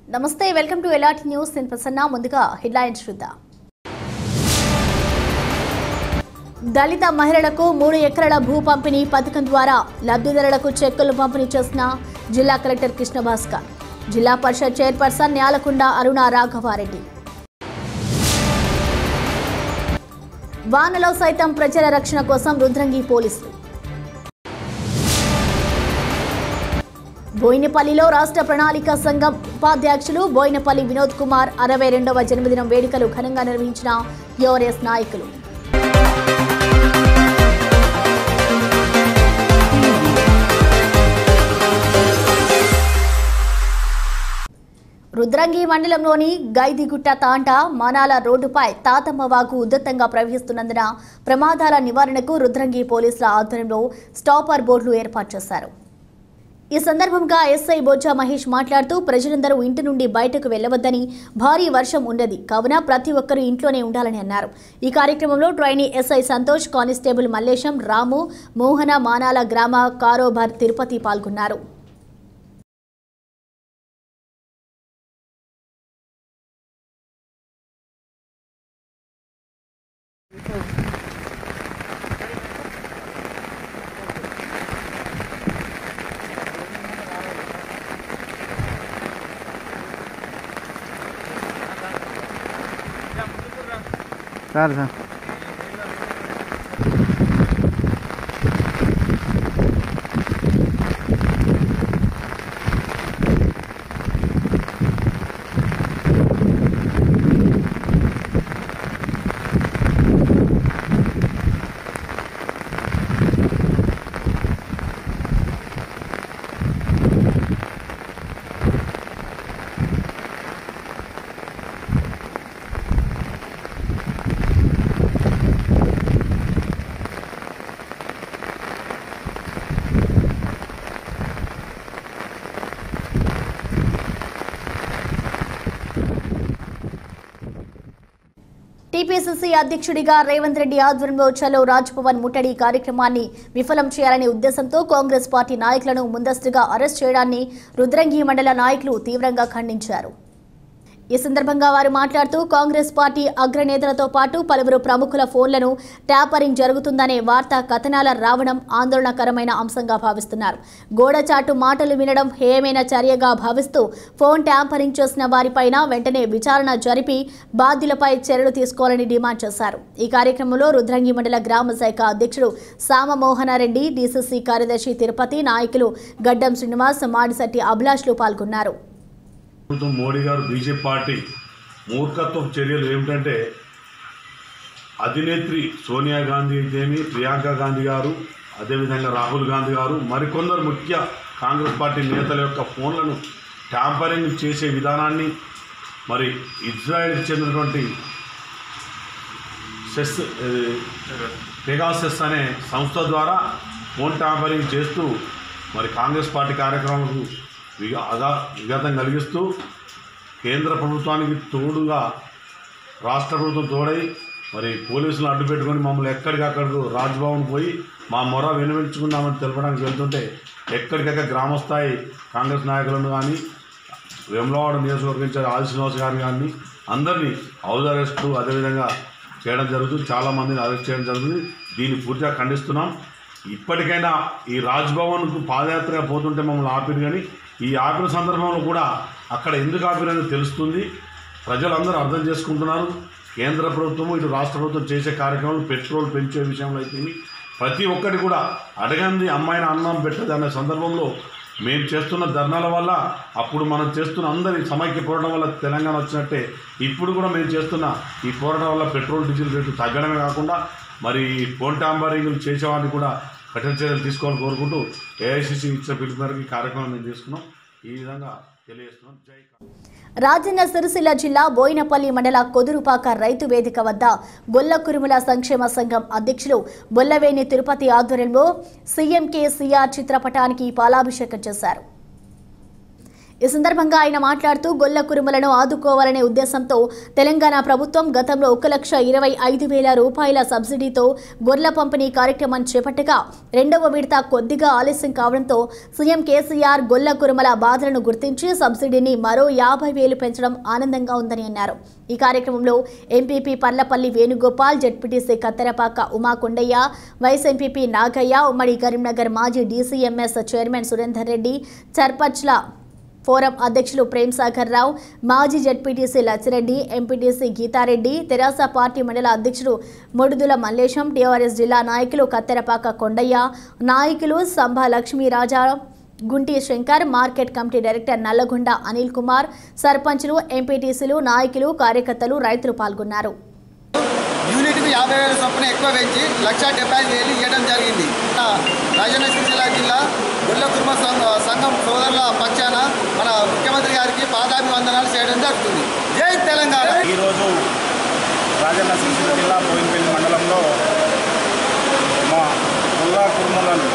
నమస్తే welcome to ఎలాటి news నేను ప్రసన్న ముందుగా హెడ్లైన్స్ చూద్దాం దళిత మహిళలకు మూడు ఎకరాల భూ పంపిణీ పథకం ద్వారా లబ్ధిదారులకు చెక్కులు పంపిణీ చేసిన జిల్లా కలెక్టర్ కృష్ణ భాస్కర్ జిల్లా పరిషత్ చైర్పర్సన్ న్యాలకొండ అరుణ రాఘవారెడ్డి వానలో సైతం ప్రజల రక్షణ కోసం రుద్రంగి పోలీసులు బోయినపల్లిలో రాష్ట్ర ప్రణాళిక సంఘం ఉపాధ్యక్షులు బోయినపల్లి వినోద్ కుమార్ అరవై రెండవ జన్మదినం వేడుకలు ఘనంగా నిర్వహించిన యోఆర్ఎస్ నాయకులు రుద్రంగి మండలంలోని గైదిగుట్ట తాంట మానాల రోడ్డుపై తాతమ్మ వాగు ఉధృతంగా ప్రవహిస్తున్నందున ప్రమాదాల నివారణకు రుద్రంగి పోలీసుల ఆధ్వర్యంలో స్టాపర్ బోర్డులు ఏర్పాటు చేశారు ఈ సందర్భంగా ఎస్ఐ బొజ్జా మహేష్ మాట్లాడుతూ ప్రజలందరూ ఇంటి నుండి బయటకు వెళ్లవద్దని భారీ వర్షం ఉన్నది కావున ప్రతి ఒక్కరూ ఇంట్లోనే ఉండాలని అన్నారు ఈ కార్యక్రమంలో trainee SI Santosh constable Mallesham Ramu Mohana Manala గ్రామ కారోబార్ తిరుపతి పాల్గొన్నారు సార్ సార్ టీపీసీసీ అధ్యక్షుడిగా రేవంత్ రెడ్డి ఆధ్వర్యంలో చలో రాజ్ భవన్ ముట్టడి కార్యక్రమాన్ని విఫలం చేయాలనే ఉద్దేశంతో కాంగ్రెస్ పార్టీ నాయకులను ముందస్తుగా అరెస్ట్ చేయడాన్ని రుద్రంగి మండల నాయకులు తీవ్రంగా ఖండించారు ఈ సందర్భంగా వారు మాట్లాడుతూ కాంగ్రెస్ పార్టీ అగ్రనేతలతో పాటు పలువురు ప్రముఖుల ఫోన్లను ట్యాపరింగ్ జరుగుతుందనే వార్తా కథనాల రావడం ఆందోళనకరమైన అంశంగా భావిస్తున్నారు గోడచాటు మాటలు వినడం హేయమైన చర్యగా భావిస్తూ ఫోన్ ట్యాంపరింగ్ చేసిన వారిపైన వెంటనే విచారణ జరిపి బాధ్యులపై చర్యలు తీసుకోవాలని డిమాండ్ చేశారు ఈ కార్యక్రమంలో రుద్రంగి మండల గ్రామ శాఖ అధ్యక్షుడు సామమోహనారెడ్డి డీసీసీ కార్యదర్శి తిరుపతి నాయకులు గడ్డం శ్రీనివాస్ మాడిశెట్టి అభిలాష్లు పాల్గొన్నారు ప్రభుత్వం మోడీ గారు బీజేపీ పార్టీ మూర్ఖత్వ చర్యలు ఏమిటంటే అధినేత్రి సోనియా గాంధీ అయితేమి ప్రియాంక గాంధీ గారు అదేవిధంగా రాహుల్ గాంధీ గారు మరికొందరు ముఖ్య కాంగ్రెస్ పార్టీ నేతల యొక్క ఫోన్లను ట్యాంపరింగ్ చేసే విధానాన్ని మరి ఇజ్రాయెల్కి చెందినటువంటి సెస్ పెగాసెస్ అనే సంస్థ ద్వారా ఫోన్ ట్యాంపరింగ్ చేస్తూ మరి కాంగ్రెస్ పార్టీ కార్యక్రమాలకు విగ అగా విఘాతం కలిగిస్తూ కేంద్ర ప్రభుత్వానికి తోడుగా రాష్ట్ర ప్రభుత్వం తోడై మరి పోలీసులు అడ్డు పెట్టుకొని మమ్మల్ని ఎక్కడికక్కడికి రాజ్భవన్ పోయి మా మొర వినిపించుకుందామని తెలపడానికి వెళ్తుంటే ఎక్కడికక్కడ గ్రామస్థాయి కాంగ్రెస్ నాయకులను కానీ వేములవాడ నియోజకవర్గం ఇన్ఛార్జ్ ఆది శ్రీనివాస్ గారిని కానీ అందరినీ హౌస్ అరెస్టు అదేవిధంగా చేయడం జరుగుతుంది చాలామందిని అరెస్ట్ చేయడం జరుగుతుంది దీన్ని పూర్తిగా ఖండిస్తున్నాం ఇప్పటికైనా ఈ రాజ్భవన్కు పాదయాత్రగా పోతుంటే మమ్మల్ని ఆపిరు కానీ ఈ ఆపిన సందర్భంలో కూడా అక్కడ ఎందుకు ఆపిరని తెలుస్తుంది ప్రజలందరూ అర్థం చేసుకుంటున్నారు కేంద్ర ప్రభుత్వము ఇటు రాష్ట్ర ప్రభుత్వం చేసే కార్యక్రమాలు పెట్రోల్ పెంచే విషయంలో అయితే ప్రతి ఒక్కటి కూడా అడగంది అమ్మాయిని అన్నం పెట్టదు అనే సందర్భంలో మేము చేస్తున్న ధర్నాల వల్ల అప్పుడు మనం చేస్తున్న అందరి సమైక్య పోరాటం వల్ల తెలంగాణ వచ్చినట్టే ఇప్పుడు కూడా మేము చేస్తున్న ఈ పోరాటం వల్ల పెట్రోల్ డీజిల్ రేటు తగ్గడమే కాకుండా మరి ఫోన్ టాంబరింగ్లు చేసేవాడిని కూడా కఠిన చర్యలు తీసుకోవాలని కోరుకుంటూ ఏఐసిసి ఇచ్చిన పిలుపు మేరకు ఈ కార్యక్రమం మేము తీసుకున్నాం ఈ విధంగా తెలియజేస్తున్నాం జై కాంగ్రెస్. రాజన్న సిరిసిల్ల జిల్లా బోయినపల్లి మండల కొదురుపాక రైతు వేదిక వద్ద గొల్ల కురుముల సంక్షేమ సంఘం అధ్యక్షులు బొల్లవేని తిరుపతి ఆధ్వర్యంలో సీఎం కేసీఆర్ చిత్రపటానికి పాలాభిషేకం చేశారు ఈ సందర్భంగా ఆయన మాట్లాడుతూ గొల్ల కురుమలను ఆదుకోవాలనే ఉద్దేశంతో తెలంగాణ ప్రభుత్వం గతంలో ఒక లక్ష ఇరవై ఐదు వేల రూపాయల సబ్సిడీతో గొర్రెల పంపిణీ కార్యక్రమం చేపట్టగా రెండవ విడత కొద్దిగా ఆలస్యం కావడంతో సీఎం కేసీఆర్ గొల్ల కురుమల బాధలను గుర్తించి సబ్సిడీని మరో యాభై వేలు పెంచడం ఆనందంగా ఉందని అన్నారు ఈ కార్యక్రమంలో MPP Parlapalli Venugopal ZPTC Katterapaka Uma Kondaiah vice MPP Nagaiah ఉమ్మడి కరీంనగర్ మాజీ డీసీఎంఎస్ చైర్మన్ సురేందర్ రెడ్డి చర్పచ్ల ఫోరం అధ్యక్షులు ప్రేమ్ సాగర్ రావు మాజీ ZPTC Lachireddy MPTC Geethareddy TRS party మండల అధ్యక్షుడు మొడుదుల మల్లేశం టీఆర్ఎస్ జిల్లా నాయకులు కత్తెరపాక కొండయ్య నాయకులు Sambha Lakshmiraja Gunti Shankar market committee director Nallagonda Anil Kumar సర్పంచ్లు ఎంపీటీసీలు నాయకులు కార్యకర్తలు రైతులు పాల్గొన్నారు యూనిట్కి యాభై వేల చొప్పున ఎక్కువ పెంచి లక్ష డెబ్బై ఐదు వేలు ఇవ్వడం జరిగింది ఆ, రాజన్న సిరిసిల్ల జిల్లా గుళ్ళ కుటుంబ సంఘ- సంఘం సోదరుల పక్షాన మన ముఖ్యమంత్రి గారికి పాదాభివందనాలు చేయడం జరుగుతుంది జై తెలంగాణ ఈరోజు రాజన్న సిరిసిల్ల జిల్లా బోయినపల్లి మండలంలో మా కుల్లా కుర్మలను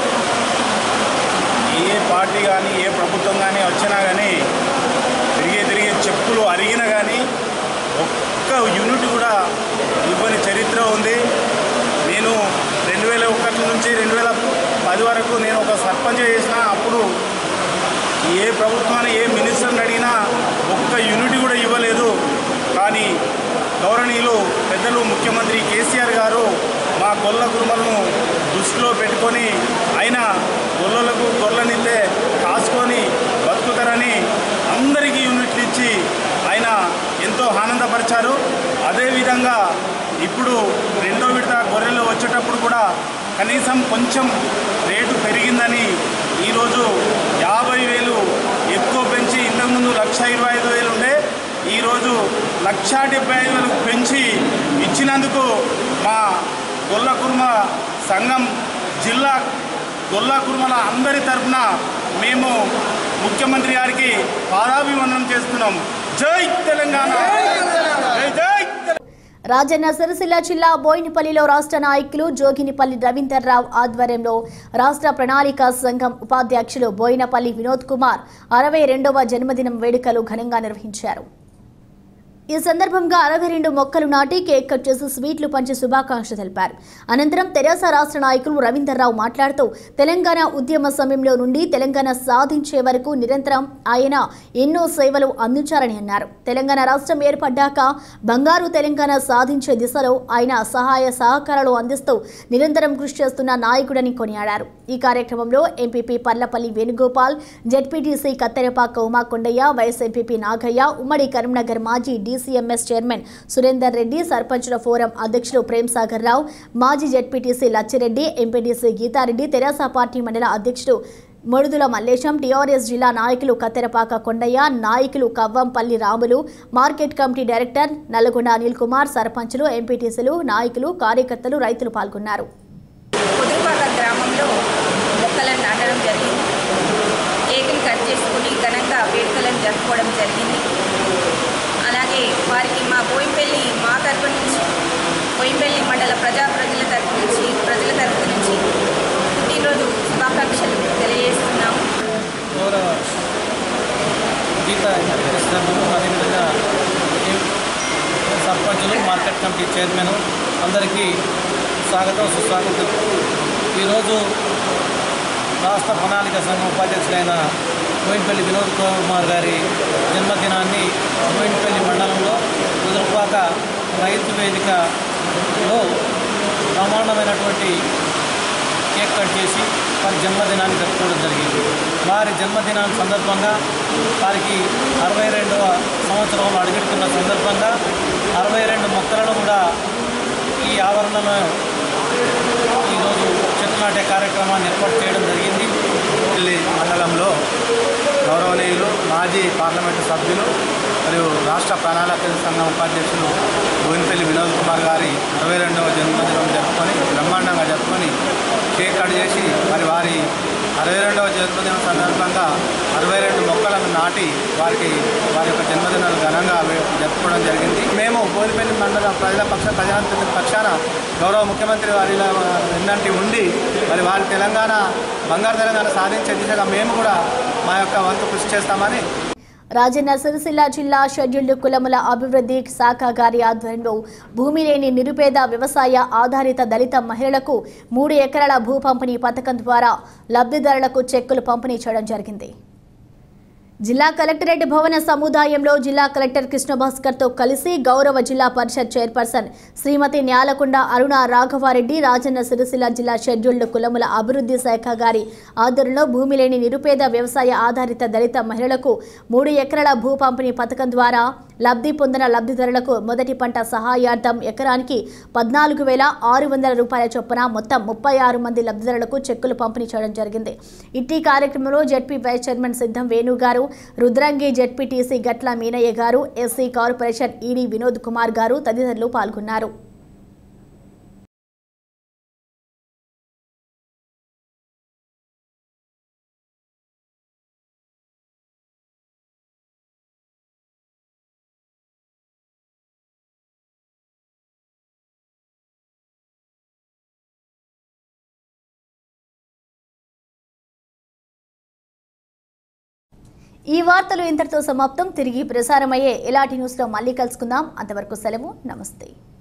ఏ పార్టీ కానీ ఏ ప్రభుత్వం కానీ వచ్చినా కానీ తిరిగే తిరిగే చెప్పులు అరిగిన కానీ ఒక్క యూనిట్ కూడా ఇవ్వని చరిత్ర ఉంది నేను రెండు వేల ఒకటి నుంచి రెండు వేల పది వరకు నేను ఒక సర్పంచ్ చేసిన అప్పుడు ఏ ప్రభుత్వాన్ని ఏ మినిస్టర్ని అడిగినా ఒక్క యూనిట్ కూడా ఇవ్వలేదు కానీ గౌరవనీయులు పెద్దలు ముఖ్యమంత్రి కేసీఆర్ గారు మా గొల్ల కుటుంబాలను దృష్టిలో పెట్టుకొని ఆయన గొల్లలకు గొర్రెలనితే కాసుకొని బతుకుతారని అందరికీ యూనిట్లు ఇచ్చి ఆయన ఎంతో ఆనందపరిచారు అదేవిధంగా ఇప్పుడు రెండో విడత గొర్రెలు వచ్చేటప్పుడు కూడా కనీసం కొంచెం రేటు పెరిగిందని ఈరోజు యాభై వేలు ఎక్కువ పెంచి ఇంతకుముందు లక్ష ఇరవై ఐదు వేలు ఉండే ఈరోజు లక్ష డెబ్బై ఐదు వేలకు పెంచి ఇచ్చినందుకు మా గొల్ల కుర్మ సంఘం జిల్లా గొల్ల కుర్మల అందరి తరఫున మేము ముఖ్యమంత్రి గారికి పాదాభివందనం చేస్తున్నాం జై తెలంగాణ జై జై రాజన్న సిరిసిల్ల జిల్లా బోయినపల్లిలో రాష్ట్ర నాయకులు జోగినిపల్లి రవీందర్ రావు ఆధ్వర్యంలో రాష్ట్ర ప్రణాళిక సంఘం ఉపాధ్యక్షులు బోయినపల్లి వినోద్ కుమార్ అరవై రెండవ జన్మదినం వేడుకలు ఘనంగా నిర్వహించారు ఈ సందర్భంగా అరవై రెండు మొక్కలు నాటి కేక్ కట్ చేసి స్వీట్లు పంచి శుభాకాంక్షలు తెలిపారు అనంతరం తెరాస రాష్ట్ర నాయకులు రవీందర్రావు మాట్లాడుతూ తెలంగాణ ఉద్యమ సమయంలో నుండి తెలంగాణ సాధించే వరకు నిరంతరం ఆయన ఎన్నో సేవలు అందించారని అన్నారు తెలంగాణ రాష్ట్రం ఏర్పడ్డాక బంగారు తెలంగాణ సాధించే దిశలో ఆయన సహాయ సహకారాలు అందిస్తూ నిరంతరం కృషి చేస్తున్న నాయకుడని కొనియాడారు ఈ కార్యక్రమంలో MPP Parlapalli Venugopal ZPTC Katterapaka Uma Kondaiah vice MPP Nagaiah ఉమ్మడి కరీంనగర్ మాజీ డీసీఎంఎస్ చైర్మన్ సురేందర్ రెడ్డి సర్పంచుల ఫోరం అధ్యక్షులు ప్రేమ్ సాగర్ రావు మాజీ ZPTC Lachireddy MPTC Geethareddy TRS party మండల అధ్యక్షుడు మొడుదుల మల్లేశం టీఆర్ఎస్ జిల్లా నాయకులు కత్తెరపాక కొండయ్య నాయకులు Kavvampalli Ramulu market committee director Nallagonda Anil Kumar సర్పంచులు ఎంపీటీసీలు నాయకులు కార్యకర్తలు రైతులు పాల్గొన్నారు కుదురుపాక గ్రామంలో మొక్కలను నాటడం జరిగింది కేకులు కట్ చేసుకుని ఘనంగా వేడుకలను జరుపుకోవడం జరిగింది అలాగే వారికి మా బోయిపల్లి మా తరపు నుంచి బోయిపల్లి మండల ప్రజా ప్రజల తరపు నుంచి ప్రజల తరపు నుంచి పుట్టినరోజు శుభాకాంక్షలు తెలియజేస్తున్నాము గౌరవ గీత ప్రెసిడెంట్ అదేవిధంగా ఈ సర్పంచులు మార్కెట్ కమిటీ చైర్మన్ అందరికీ స్వాగతం సుస్వాగతం ఈరోజు రాష్ట్ర ప్రణాళిక సంఘం ఉపాధ్యక్షులైన బోయినపల్లి వినోద్ కుమార్ గారి జన్మదినాన్ని బోయినపల్లి మండలంలో కుదురుపాక రైతు వేదికలో బ్రహ్మాండమైనటువంటి కేక్ కట్ చేసి వారి జన్మదినాన్ని జరుపుకోవడం జరిగింది వారి జన్మదినాన్ని సందర్భంగా వారికి అరవై రెండవ సంవత్సరంలో అడుగెడుతున్న సందర్భంగా అరవై రెండు మొక్కలను కూడా ఈ ఆవరణలో ఈరోజు చెట్లు నాటే కార్యక్రమాన్ని ఏర్పాటు చేయడం జరిగింది ఢిల్లీ మండలంలో గౌరవనీయులు మాజీ పార్లమెంటు సభ్యులు మరియు రాష్ట్ర ప్రణాళిక సంఘం ఉపాధ్యక్షులు బోయినపల్లి వినోద్ కుమార్ గారి అరవై రెండవ జన్మదినం జరుపుకొని బ్రహ్మాండంగా జరుపుకొని కేక్ కట్ చేసి మరి వారి అరవై రెండవ జన్మదినం సందర్భంగా అరవై రెండు మొక్కలను నాటి వారికి వారి యొక్క జన్మదినాలు ఘనంగా వే- జరుపుకోవడం జరిగింది మేము బోయినపల్లి మండల ప్రజల పక్ష ప్రజాప్రతినిధుల పక్షాన గౌరవ ముఖ్యమంత్రి వారిలో వెన్నంటి ఉండి మరి వారి తెలంగాణ బంగారు తెలంగాణ సాధించే దిశగా మేము కూడా మా యొక్క వంతు కృషి చేస్తామని రాజన్న సిరిసిల్ల జిల్లా షెడ్యూల్డ్ కులముల అభివృద్ధి శాఖ గారి ఆధ్వర్యంలో భూమి లేని నిరుపేద వ్యవసాయ ఆధారిత దళిత మహిళలకు మూడు ఎకరాల భూ పంపిణీ పథకం ద్వారా లబ్ధిదారులకు చెక్కులు పంపిణీ చేయడం జరిగింది జిల్లా కలెక్టరేట్ భవన సముదాయంలో జిల్లా కలెక్టర్ కృష్ణ భాస్కర్ తో కలిసి గౌరవ జిల్లా పరిషత్ చైర్పర్సన్ శ్రీమతి న్యాలకొండ అరుణ రాఘవారెడ్డి రాజన్న సిరిసిల్ల జిల్లా షెడ్యూల్డ్ కులముల అభివృద్ధి శాఖ గారి ఆధ్వర్యంలో భూమి లేని నిరుపేద వ్యవసాయ ఆధారిత దళిత మహిళలకు మూడు ఎకరాల భూ పంపిణీ పథకం ద్వారా లబ్ధి పొందిన లబ్ధిదారులకు మొదటి పంట సహాయార్థం ఎకరానికి పద్నాలుగు వేల ఆరు వందల రూపాయల చొప్పున మొత్తం ముప్పై ఆరు మంది లబ్ధిదారులకు చెక్కులు పంపిణీ చేయడం జరిగింది ఇట్టి కార్యక్రమంలో జెడ్పీ వైస్ చైర్మన్ సిద్ధం వేణు గారు Rudrangi ZPTC Gatla Meenaiah garu SC corporation ED Vinod Kumar garu తదితరులు పాల్గొన్నారు ఈ వార్తలు ఇంతటితో సమాప్తం తిరిగి ప్రసారమయ్యే ఎలాంటి న్యూస్లో మళ్ళీ కలుసుకుందాం అంతవరకు సెలవు నమస్తే